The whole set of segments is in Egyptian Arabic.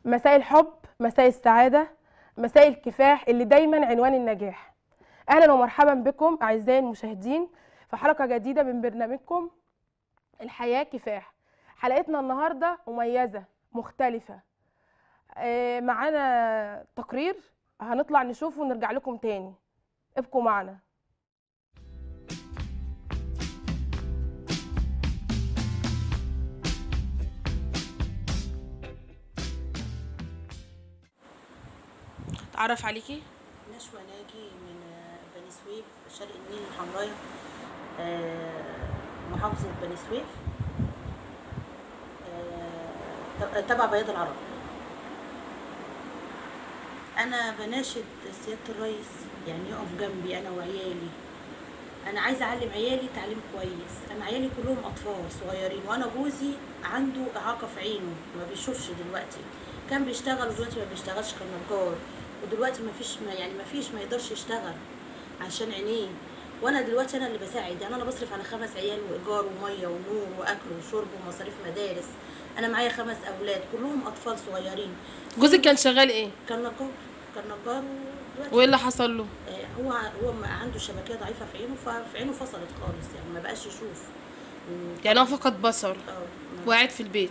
مساء الحب مساء السعادة مساء الكفاح اللي دايما عنوان النجاح أهلا ومرحبا بكم أعزائي المشاهدين في حلقة جديدة من برنامجكم الحياة كفاح حلقتنا النهاردة مميزة مختلفة آه، معانا تقرير هنطلع نشوفه ونرجع لكم تاني ابقوا معنا تعرف عليكي نشوى ناجي من آه، بني سويف شرق النيل الحمراء آه، محافظة بني سويف آه، تبع بياض العرب أنا بناشد سيادة الرئيس يعني يقف جنبي أنا وعيالي أنا عايزة أعلم عيالي تعليم كويس أنا عيالي كلهم أطفال صغيرين وأنا جوزي عنده إعاقة في عينه ما بيشوفش دلوقتي كان بيشتغل ودلوقتي ما بيشتغلش كان نجار ودلوقتي ما فيش ما يعني ما فيش ما يقدرش يشتغل عشان عينيه وانا دلوقتي انا اللي بساعد يعني انا بصرف على خمس عيال وايجار وميه ونور واكل وشرب ومصاريف مدارس انا معايا خمس اولاد كلهم اطفال صغيرين جوزك كان شغال ايه كان نجار كان نجار ودلوقتي وايه اللي حصل له آه، هو هو ما عنده شبكيه ضعيفه في عينه ففي عينه فصلت خالص يعني ما بقاش يشوف من- يعني هو فقد بصر اه ما- وقاعد في البيت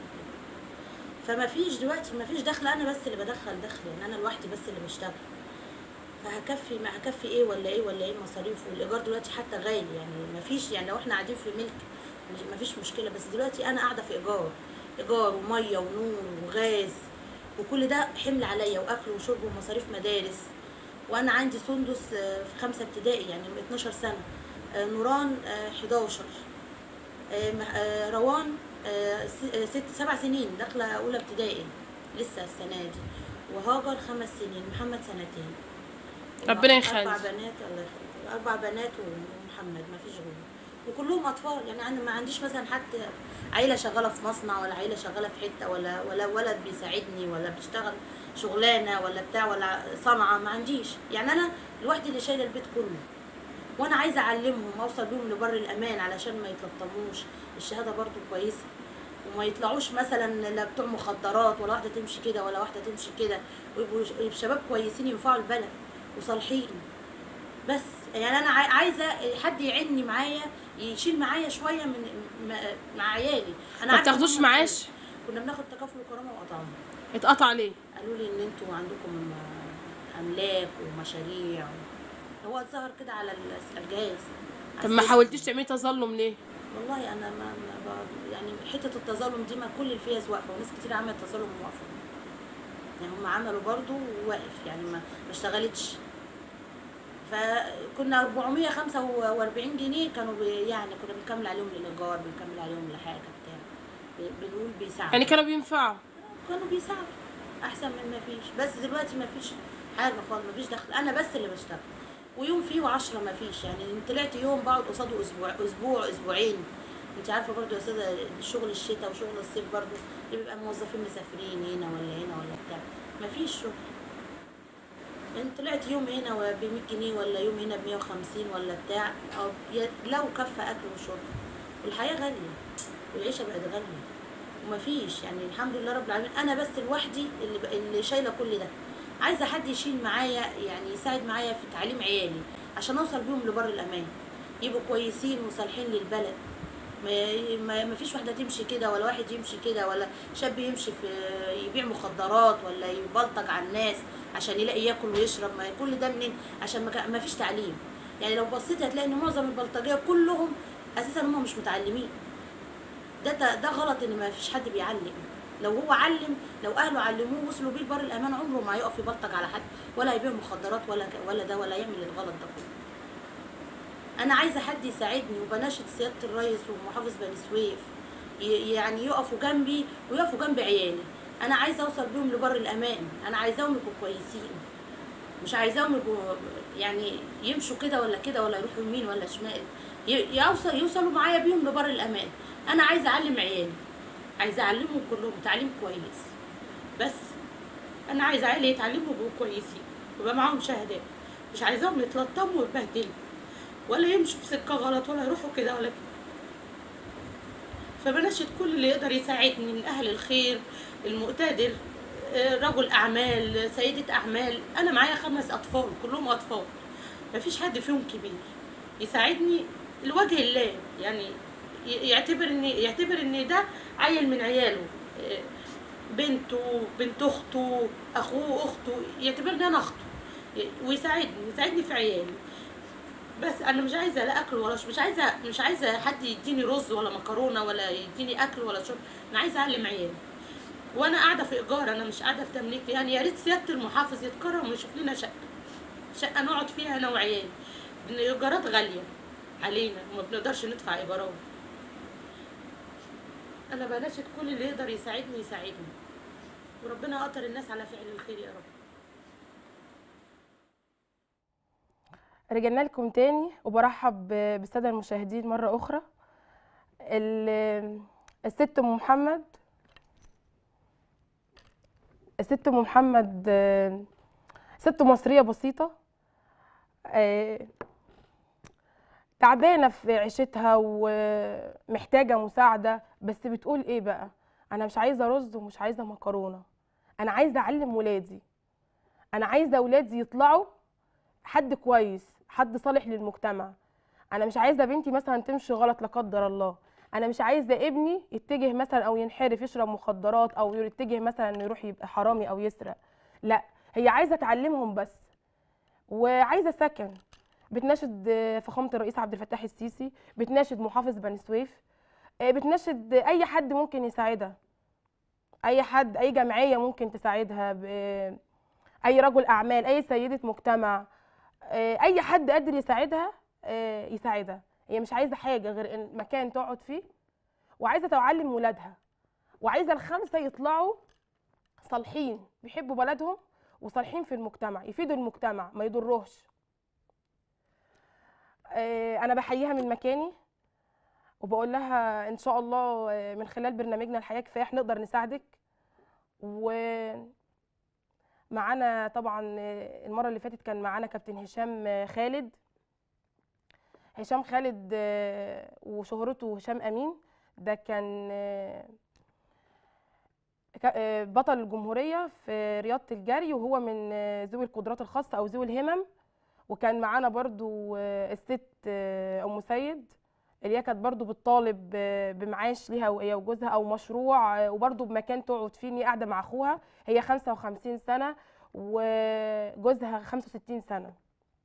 فما فيش دلوقتي ما فيش دخل انا بس اللي بدخل دخل يعني انا لوحدي بس اللي بشتغل فهكفي ما هكفي ايه ولا ايه ولا ايه مصاريف والايجار دلوقتي حتى غالي يعني ما فيش يعني لو احنا قاعدين في ملك مش- ما فيش مشكله بس دلوقتي انا قاعده في ايجار ايجار وميه ونور وغاز وكل ده حمل عليا واكل وشرب ومصاريف مدارس وانا عندي سندس آه، في خمسه ابتدائي يعني من 12 سنه آه، نوران آه، 11 آه، مح- آه، روان آه، س- آه، ست سبع سنين داخله اولى ابتدائي لسه السنه دي وهاجر خمس سنين محمد سنتين ربنا اربع يخليك. بنات الله يخليك اربع بنات ومحمد ما فيش غيره وكلهم اطفال يعني انا ما عنديش مثلا حتى عيله شغاله في مصنع ولا عيله شغاله في حته ولا ولا ولد بيساعدني ولا بيشتغل شغلانه ولا بتاع ولا صنعه ما عنديش يعني انا لوحدي اللي شايله البيت كله وانا عايزه اعلمهم اوصل بيهم لبر الامان علشان ما يتلطموش الشهاده برضو كويسه وما يطلعوش مثلا لا بتوع مخدرات ولا واحده تمشي كده ولا واحده تمشي كده ويبقوا ش- يبقوا شباب كويسين ينفعوا البلد وصالحين بس يعني انا عاي- عايزه حد يعني معايا يشيل معايا شويه من م- مع عيالي انا ما عارفة بتاخدوش هم معاش كنا بناخد تكافل وكرامه وقطعنا اتقطع ليه قالوا لي ان انتوا عندكم املاك ومشاريع هو اتظهر كده على ال- الجهاز طب ما حاولتيش تعملي تظلم ليه والله انا ما, ما ب- يعني حته التظلم دي ما كل الفيز واقفه وناس كتير عملت تظلم وواقفه يعني هم عملوا برضو وواقف يعني ما ما اشتغلتش فكنا 445 جنيه كانوا بي يعني كنا بنكمل عليهم للايجار بنكمل عليهم لحاجه بتاع ب- بنقول بيساعدوا يعني كانوا بينفعوا كانوا بيساعدوا احسن من ما فيش بس دلوقتي ما فيش حاجه خالص ما فيش دخل انا بس اللي بشتغل ويوم فيه وعشرة ما فيش يعني إن طلعت يوم بقعد قصاده اسبوع اسبوع اسبوعين انت عارفه برضو يا استاذه شغل الشتاء وشغل الصيف برضو اللي بيبقى موظفين مسافرين هنا ولا هنا ولا بتاع ما فيش شغل ان طلعت يوم هنا ب 100 جنيه ولا يوم هنا ب 150 ولا بتاع أو ي- لو كفى اكل وشرب والحياه غاليه والعيشه بقت غاليه ومفيش يعني الحمد لله رب العالمين انا بس لوحدي اللي ب... اللي شايله كل ده عايزه حد يشيل معايا يعني يساعد معايا في تعليم عيالي عشان اوصل بيهم لبر الامان يبقوا كويسين وصالحين للبلد ما ما ما فيش واحده تمشي كده ولا واحد يمشي كده ولا شاب يمشي في يبيع مخدرات ولا يبلطج على الناس عشان يلاقي ياكل ويشرب ما كل ده منين عشان ما, كان- ما فيش تعليم يعني لو بصيت هتلاقي ان معظم البلطجيه كلهم اساسا هم مش متعلمين ده ده, ده غلط ان ما فيش حد بيعلم لو هو علم لو اهله علموه وصلوا بيه لبر الامان عمره ما هيقف يبلطج على حد ولا يبيع مخدرات ولا ك- ولا ده ولا يعمل الغلط ده كله انا عايزه حد يساعدني وبناشد سياده الرئيس ومحافظ بني سويف ي- يعني يقفوا جنبي ويقفوا جنب عيالي انا عايزه اوصل بيهم لبر الامان انا عايزاهم يبقوا كويسين مش عايزاهم يبقوا يعني يمشوا كده ولا كده ولا يروحوا يمين ولا شمال ي- يوصل يوصلوا معايا بيهم لبر الامان انا عايزه اعلم عيالي عايزه اعلمهم كلهم تعليم كويس بس انا عايزه عيالي يتعلموا ويبقوا كويسين ويبقى معاهم شهادات مش عايزاهم يتلطموا ويتبهدلوا ولا يمشوا في سكه غلط ولا يروحوا كده ولا كده فبناشد كل اللي يقدر يساعدني من اهل الخير المقتدر آه، رجل اعمال سيده اعمال انا معايا خمس اطفال كلهم اطفال مفيش حد فيهم كبير يساعدني لوجه الله يعني ي- يعتبر ان يعتبر ان ده عيل من عياله آه، بنته بنت اخته اخوه اخته يعتبرني انا اخته ي- ويساعدني يساعدني في عيالي بس انا مش عايزه لا اكل ولا شرب مش عايزه مش عايزه حد يديني رز ولا مكرونه ولا يديني اكل ولا شرب انا عايزه اعلم عيالي وانا قاعده في ايجار انا مش قاعده في تمليك يعني يا ريت سياده المحافظ يتكرم ويشوف لنا شقه شقه نقعد فيها انا وعيالي لان الايجارات غاليه علينا وما بنقدرش ندفع ايجارات انا بناشد كل اللي يقدر يساعدني يساعدني وربنا قطر الناس على فعل الخير يا رب رجعنا لكم تاني وبرحب ب- بالسادة المشاهدين مرة أخرى ال- الست أم محمد الست أم محمد آه، ست مصرية بسيطة آه، تعبانة في عيشتها ومحتاجة مساعدة بس بتقول إيه بقى أنا مش عايزة رز ومش عايزة مكرونة أنا عايزة أعلم ولادي أنا عايزة ولادي يطلعوا حد كويس حد صالح للمجتمع انا مش عايزه بنتي مثلا تمشي غلط لا قدر الله انا مش عايزه ابني يتجه مثلا او ينحرف يشرب مخدرات او يتجه مثلا انه يروح يبقى حرامي او يسرق لا هي عايزه تعلمهم بس وعايزه سكن بتناشد آه، فخامه الرئيس عبد الفتاح السيسي بتناشد محافظ بني سويف آه، بتناشد اي حد ممكن يساعدها اي حد اي جمعيه ممكن تساعدها ب- اي رجل اعمال اي سيده مجتمع آه، اي حد قادر يساعدها آه، يساعدها هي مش عايزه حاجه غير ان مكان تقعد فيه وعايزه تعلم ولادها وعايزه الخمسه يطلعوا صالحين بيحبوا بلدهم وصالحين في المجتمع يفيدوا المجتمع ما يضروهش آه، انا بحييها من مكاني وبقول لها ان شاء الله آه، من خلال برنامجنا الحياه كفاح نقدر نساعدك ومعانا طبعا آه، المره اللي فاتت كان معانا كابتن هشام آه، خالد هشام خالد آه، وشهرته هشام امين ده كان آه، كا- آه، بطل الجمهوريه في رياضه الجري وهو من آه، ذوي القدرات الخاصه او ذوي الهمم وكان معانا برضو آه، الست آه، ام سيد اللي هي كانت برضو بتطالب آه، بمعاش ليها وهي وجوزها او مشروع آه، وبرضو بمكان تقعد فيه ان هي قاعده مع اخوها هي 55 سنه وجوزها 65 سنه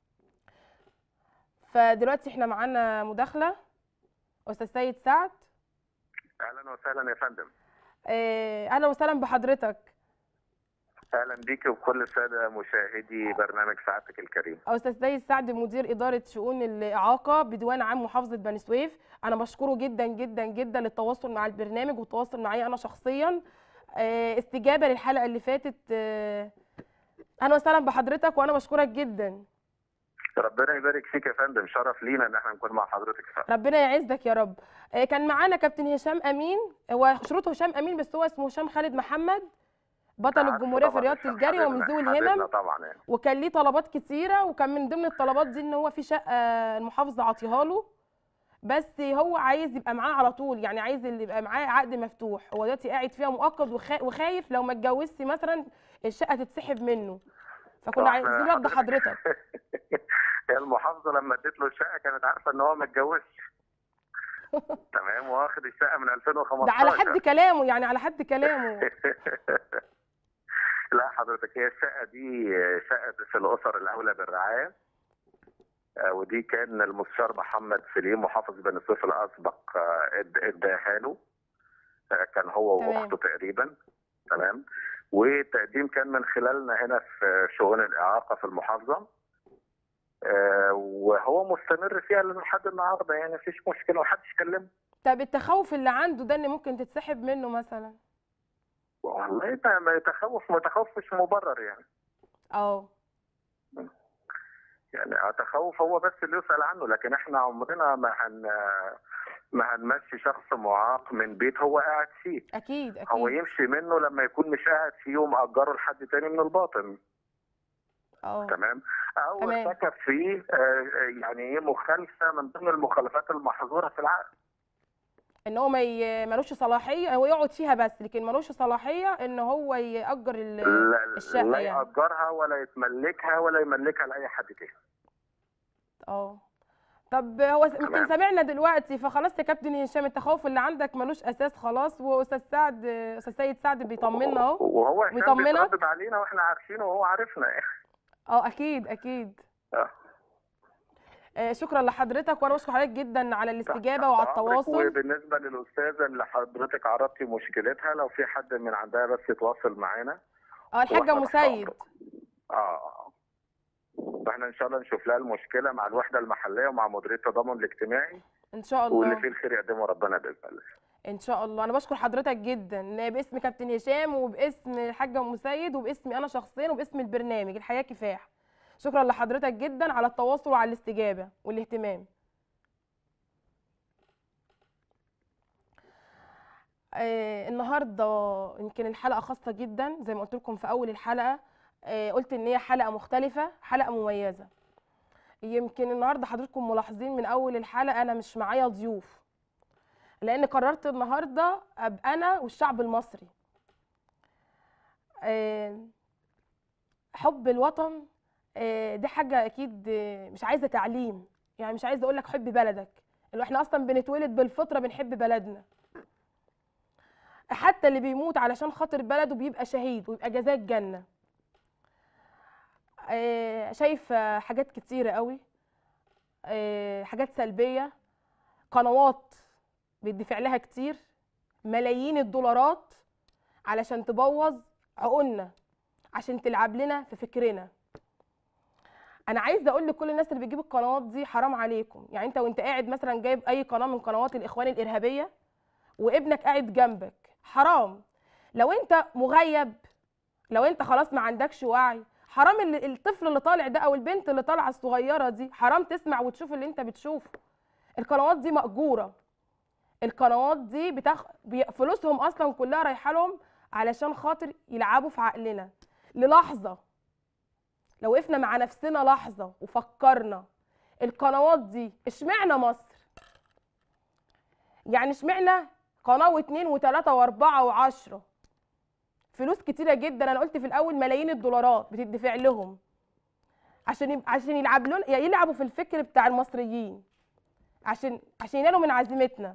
فدلوقتي احنا معانا مداخله استاذ سيد سعد اهلا وسهلا يا فندم آه، اهلا وسهلا بحضرتك اهلا بيك وبكل الساده مشاهدي برنامج سعادتك الكريم استاذ سيد سعد مدير اداره شؤون الاعاقه بديوان عام محافظه بني سويف انا بشكره جدا جدا جدا للتواصل مع البرنامج والتواصل معايا انا شخصيا آه، استجابه للحلقه اللي فاتت آه، اهلا وسهلا بحضرتك وانا بشكرك جدا ربنا يبارك فيك يا فندم شرف لينا ان احنا نكون مع حضرتك فعلا. ربنا يعزك يا رب آه، كان معانا كابتن هشام امين هو شروطه هشام امين بس هو اسمه هشام خالد محمد بطل عارفه الجمهوريه في طبعاً رياضه الشيخ الجري ومن حبيبنا- ذوي حبيبنا الهمم طبعا يعني وكان ليه طلبات كتيره وكان من ضمن الطلبات دي ان هو في شقه المحافظه عطيها له بس هو عايز يبقى معاه على طول يعني عايز اللي يبقى معاه عقد مفتوح هو دلوقتي قاعد فيها مؤقت وخا- وخايف لو ما اتجوزش مثلا الشقه تتسحب منه فكنا وإحنا عايزين رد حضرتك هي المحافظه لما اديت له الشقه كانت عارفه ان هو ما اتجوزش تمام واخد الشقه من 2015 ده على حد كلامه يعني على حد كلامه لا حضرتك هي الشقه دي شقه في الاسر الاولى بالرعايه آه، ودي كان المستشار محمد سليم محافظ بني سويف الاسبق آه، اد- اداها له آه، كان هو تمام. واخته تقريبا تمام والتقديم كان من خلالنا هنا في شؤون الاعاقه في المحافظه آه، وهو مستمر فيها لحد النهارده يعني مفيش مشكله ومحدش كلمه طب التخوف اللي عنده ده ان ممكن تتسحب منه مثلا والله ده ما يتخوف متخوف مش مبرر يعني اه يعني التخوف هو بس اللي يسأل عنه لكن احنا عمرنا ما هن ما هنمشي شخص معاق من بيت هو قاعد فيه اكيد هو اكيد يمشي منه لما يكون مش قاعد فيه ومأجره لحد تاني من الباطن اه تمام او تمام. ارتكب فيه آه، آه، يعني ايه مخالفه من ضمن المخالفات المحظوره في العقد ان هو ما ي- ملوش صلاحيه هو يقعد فيها بس لكن ملوش صلاحيه ان هو ياجر ال- لا, الشقة لا يعني. يأجرها ولا يتملكها ولا يملكها لأي حد تاني اه طب هو س- يمكن تمام. سمعنا دلوقتي فخلاص يا كابتن هشام التخوف اللي عندك ملوش اساس خلاص واستاذ سعد استاذ سيد سعد بيطمنا اهو وهو هشام بيطمنك؟ بيتردد علينا واحنا عارفينه وهو عارفنا اه اكيد اكيد آه. آه، شكرا لحضرتك وانا بشكر حضرتك جدا على الاستجابه تحت وعلى أمرك. التواصل وبالنسبة للأستاذة اللي حضرتك عرضتي مشكلتها لو في حد من عندها بس يتواصل معانا اه الحاجه وإحنا تحت مسيد أمرك. اه آه. فاحنا ان شاء الله نشوف لها المشكله مع الوحده المحليه ومع مديريه التضامن الاجتماعي ان شاء واللي الله فيه الخير يقدمه ربنا باذن الله ان شاء الله انا بشكر حضرتك جدا باسم كابتن هشام وباسم الحاجه ام سيد وباسمي انا شخصيا وباسم البرنامج الحياه كفاح شكرا لحضرتك جدا على التواصل وعلى الاستجابه والاهتمام آه النهارده يمكن الحلقه خاصه جدا زي ما قلت لكم في اول الحلقه آه قلت ان هي حلقه مختلفه حلقه مميزه يمكن النهارده حضراتكم ملاحظين من اول الحلقه انا مش معايا ضيوف لان قررت النهارده ابقى انا والشعب المصري آه، حب الوطن آه، دي حاجه اكيد آه، مش عايزه تعليم يعني مش عايزه اقول لك حب بلدك اللي احنا اصلا بنتولد بالفطره بنحب بلدنا حتى اللي بيموت علشان خاطر بلده بيبقى شهيد ويبقى جزاه الجنه آه، شايفه حاجات كتيره قوي آه، حاجات سلبيه قنوات بيدفع لها كتير ملايين الدولارات علشان تبوظ عقولنا عشان تلعب لنا في فكرنا انا عايزه اقول لكل الناس اللي بتجيب القنوات دي حرام عليكم يعني انت وانت قاعد مثلا جايب اي قناه من قنوات الاخوان الارهابيه وابنك قاعد جنبك حرام لو انت مغيب لو انت خلاص ما عندكش وعي حرام اللي الطفل اللي طالع ده او البنت اللي طالعه الصغيره دي حرام تسمع وتشوف اللي انت بتشوفه القنوات دي مأجوره القنوات دي بتاخ... بي... فلوسهم اصلا كلها رايحه لهم علشان خاطر يلعبوا في عقلنا للحظه لو وقفنا مع نفسنا لحظه وفكرنا القنوات دي اشمعنى مصر يعني اشمعنى قناه واثنين وثلاثه واربعه وعشره فلوس كتيره جدا انا قلت في الاول ملايين الدولارات بتدفع لهم عشان يب... عشان يلعب لون يلعبوا في الفكر بتاع المصريين عشان عشان ينالوا من عزيمتنا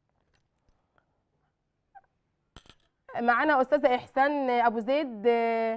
معانا استاذه احسان ابو زيد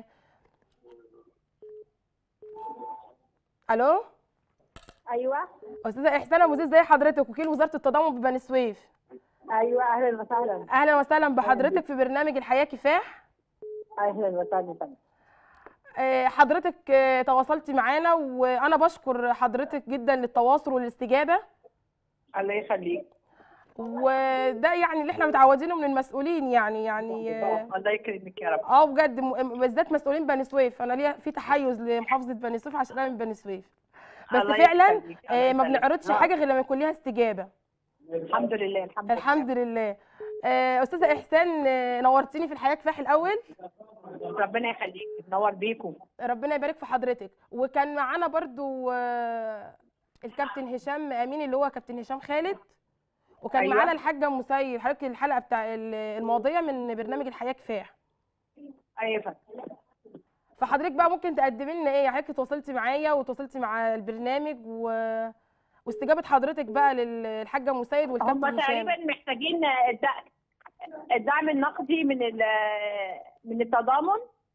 الو ايوه استاذه احسان ابو زيد زي حضرتك وكيل وزاره التضامن ببني سويف ايوه اهلا وسهلا اهلا وسهلا بحضرتك في برنامج الحياه كفاح اهلا وسهلا فندم آه، حضرتك آه، تواصلتي معانا وانا بشكر حضرتك جدا للتواصل والاستجابه الله يخليك وده يعني اللي احنا متعودينه من المسؤولين يعني يعني آه، الله يكرمك يا رب اه بجد م- بالذات مسؤولين بني سويف انا ليا في تحيز لمحافظه بني سويف عشان انا من بني سويف بس الله فعلا يخليك، الله آه، ما يخليك. بنعرضش آه. حاجه غير لما يكون ليها استجابه الحمد لله الحمد لله الحمد لله آه، استاذه احسان آه، نورتيني في الحياه كفاح الاول ربنا يخليك تنور بيكم ربنا يبارك في حضرتك وكان معانا برضو آه، الكابتن هشام امين اللي هو كابتن هشام خالد وكان أيوة. معانا الحاجه ام مسيد حضرتك الحلقه بتاع ال- الماضيه من برنامج الحياه كفاح ايوه يا فندم فحضرتك بقى ممكن تقدمي لنا ايه حضرتك تواصلتي معايا وتواصلتي مع البرنامج و... واستجابه حضرتك بقى للحاجه ام مسيد هم والكابتن تقريبا هشام محتاجين الد- الدعم النقدي من ال- من التضامن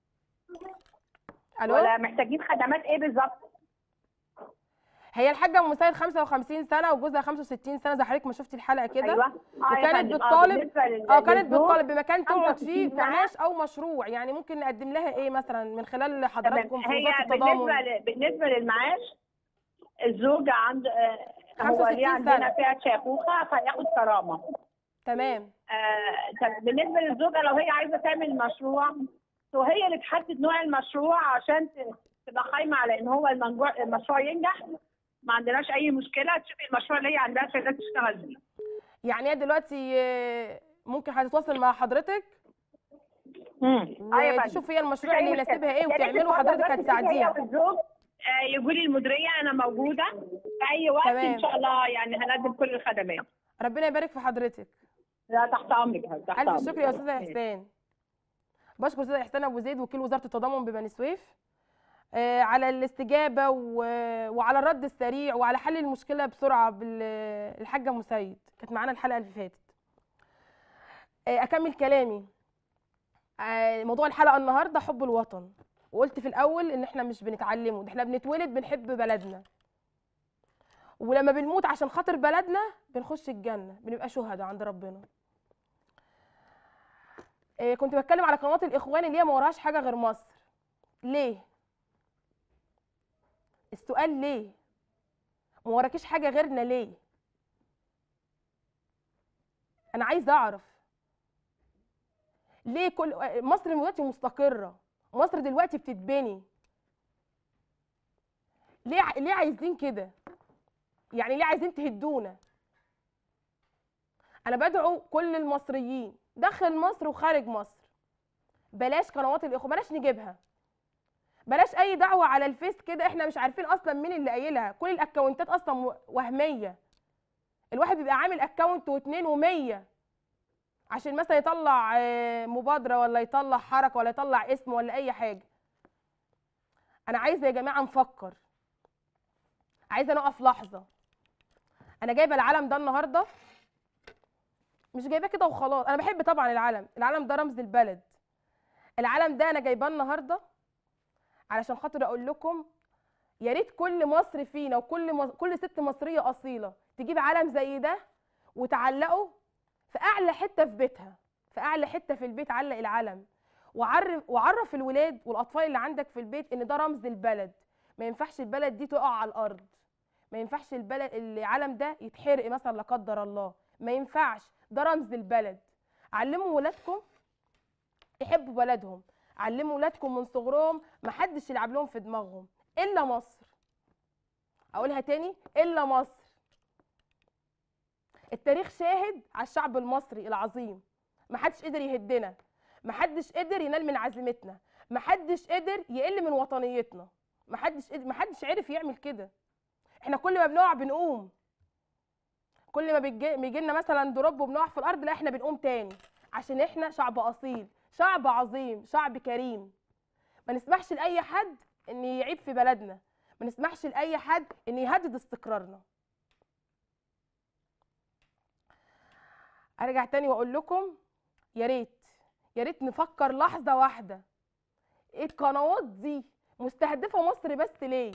الو ولا محتاجين خدمات ايه بالظبط هي الحاجه ام مسيد 55 سنه وجوزها 65 سنه زي حضرتك ما شفتي الحلقه كده ايوه آه يا وكانت فندم. آه، بتطالب- بالنسبة لل- اه كانت للزوج، بتطالب بمكان تقعد 65 فيه سنة. معاش او مشروع يعني ممكن نقدم لها ايه مثلا من خلال حضراتكم في هي وزاره بالنسبه التضامن ل- بالنسبه للمعاش الزوج عند آه، هو 65 ليه عندنا سنة. فيها شيخوخه فياخد كرامه تمام آه، طب بالنسبه للزوجه لو هي عايزه تعمل مشروع وهي اللي تحدد نوع المشروع عشان ت- تبقى قايمه على ان هو المنجوع- المشروع ينجح ما عندناش اي مشكله تشوفي المشروع اللي هي عندها استعداد تشتغل بيه يعني هي دلوقتي آه، ممكن هتتواصل مع حضرتك أيوة يا فندم. وتشوف هي المشروع اللي مش أي مشكلة. يناسبها ايه يا ريت وتعمله الفترة حضرتك بس تيجي هتساعديها هي والزوج آه، يجوا لي المديريه انا موجوده في اي وقت تمام. ان شاء الله يعني هنقدم كل الخدمات ربنا يبارك في حضرتك لا تحت امرك يا- تحت الف امرك شكر يا استاذه احسان بشكر استاذه احسان ابو زيد وكيل وزاره التضامن ببني سويف آه، على الاستجابه و- وعلى الرد السريع وعلى حل المشكله بسرعه بالحاجه مسيد كانت معانا الحلقه اللي فاتت آه، اكمل كلامي آه، موضوع الحلقه النهارده حب الوطن وقلت في الاول ان احنا مش بنتعلمه ده احنا بنتولد بنحب بلدنا ولما بنموت عشان خاطر بلدنا بنخش الجنه بنبقى شهداء عند ربنا إيه، كنت بتكلم على قنوات الاخوان اللي هي ما وراهاش حاجه غير مصر ليه السؤال ليه ما وراكيش حاجه غيرنا ليه انا عايزه اعرف ليه كل مصر دلوقتي مستقره مصر دلوقتي بتتبني ليه ع- ليه عايزين كده يعني ليه عايزين تهدونا انا بدعو كل المصريين داخل مصر وخارج مصر بلاش قنوات الاخوه بلاش نجيبها بلاش اي دعوه على الفيس كده احنا مش عارفين اصلا مين اللي قايلها كل الاكونتات اصلا و- وهميه الواحد بيبقى عامل اكونت واتنين ومية عشان مثلا يطلع آه، مبادره ولا يطلع حركه ولا يطلع اسم ولا اي حاجه انا عايزه يا جماعه نفكر عايزه نقف لحظه انا جايبه العلم ده النهارده مش جايباه كده وخلاص انا بحب طبعا العلم العلم ده رمز البلد العلم ده انا جايباه النهارده علشان خاطر اقول لكم يا ريت كل مصر فينا وكل مص... كل ست مصريه اصيله تجيب علم زي ده وتعلقه في اعلى حته في بيتها في اعلى حته في البيت علق العلم وعرف وعرف الولاد والاطفال اللي عندك في البيت ان ده رمز البلد ما ينفعش البلد دي تقع على الارض ما ينفعش البلد العلم ده يتحرق مثلا لا قدر الله ما ينفعش ده رمز البلد علموا ولادكم يحبوا بلدهم علموا ولادكم من صغرهم ما حدش يلعب لهم في دماغهم الا مصر اقولها تاني الا مصر التاريخ شاهد على الشعب المصري العظيم ما حدش قدر يهدنا ما حدش قدر ينال من عزيمتنا ما حدش قدر يقل من وطنيتنا ما حدش قدر ما حدش عرف يعمل كده احنا كل ما بنقع بنقوم كل ما بيجي بيجي لنا مثلا دروب وبنقع في الارض لا احنا بنقوم تاني عشان احنا شعب اصيل شعب عظيم شعب كريم ما نسمحش لاي حد ان يعيب في بلدنا ما نسمحش لاي حد ان يهدد استقرارنا ارجع تاني واقول لكم يا ريت يا ريت نفكر لحظه واحده ايه القنوات دي مستهدفه مصر بس ليه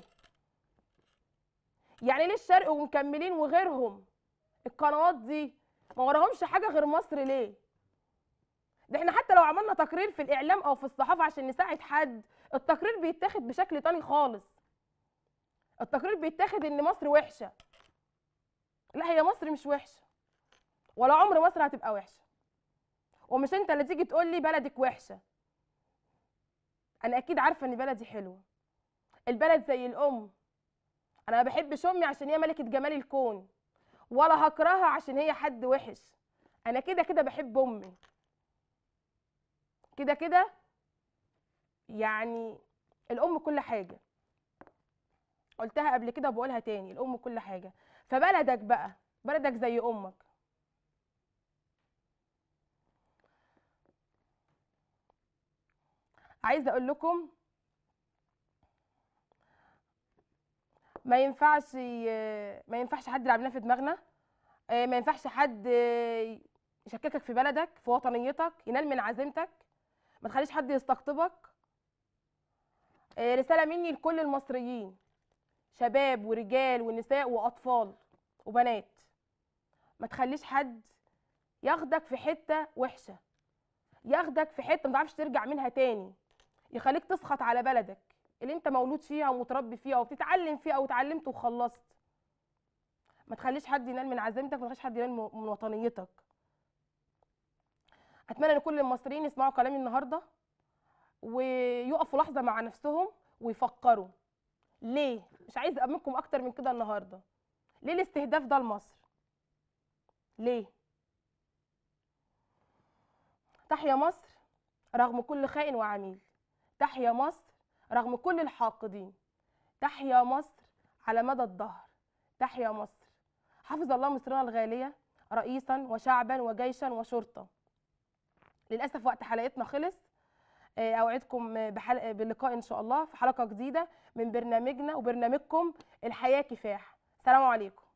يعني ليه الشرق ومكملين وغيرهم القنوات دي ما وراهمش حاجه غير مصر ليه ده احنا حتى لو عملنا تقرير في الاعلام او في الصحافه عشان نساعد حد التقرير بيتاخد بشكل تاني خالص التقرير بيتاخد ان مصر وحشه لا هي مصر مش وحشه ولا عمر مصر هتبقى وحشه ومش انت اللي تيجي تقول لي بلدك وحشه انا اكيد عارفه ان بلدي حلوه البلد زي الام انا ما بحبش امي عشان هي ملكه جمال الكون ولا هكرهها عشان هي حد وحش انا كده كده بحب امي كده كده يعني الام كل حاجه قلتها قبل كده وبقولها تاني الام كل حاجه فبلدك بقى بلدك زي امك عايزه اقول لكم ما ينفعش ي- ما ينفعش حد يلعب لنا في دماغنا آه، ما ينفعش حد آه، يشككك في بلدك في وطنيتك ينال من عزيمتك ما تخليش حد يستقطبك آه، رساله مني لكل المصريين شباب ورجال ونساء واطفال وبنات ما تخليش حد ياخدك في حته وحشه ياخدك في حته ما تعرفش ترجع منها تاني يخليك تسخط على بلدك اللي انت مولود فيها ومتربي فيها وبتتعلم فيها او اتعلمت وخلصت ما تخليش حد ينال من عزيمتك ما تخليش حد ينال من من وطنيتك اتمنى ان كل المصريين يسمعوا كلامي النهارده ويقفوا لحظه مع نفسهم ويفكروا ليه مش عايز منكم اكتر من كده النهارده ليه الاستهداف ده لمصر ليه تحيا مصر رغم كل خائن وعميل تحيا مصر رغم كل الحاقدين تحيا مصر على مدى الدهر تحيا مصر حفظ الله مصرنا الغالية رئيسا وشعبا وجيشا وشرطه للاسف وقت حلقتنا خلص آه، اوعدكم بحلقه بلقاء ان شاء الله في حلقه جديده من برنامجنا وبرنامجكم الحياه كفاح سلام عليكم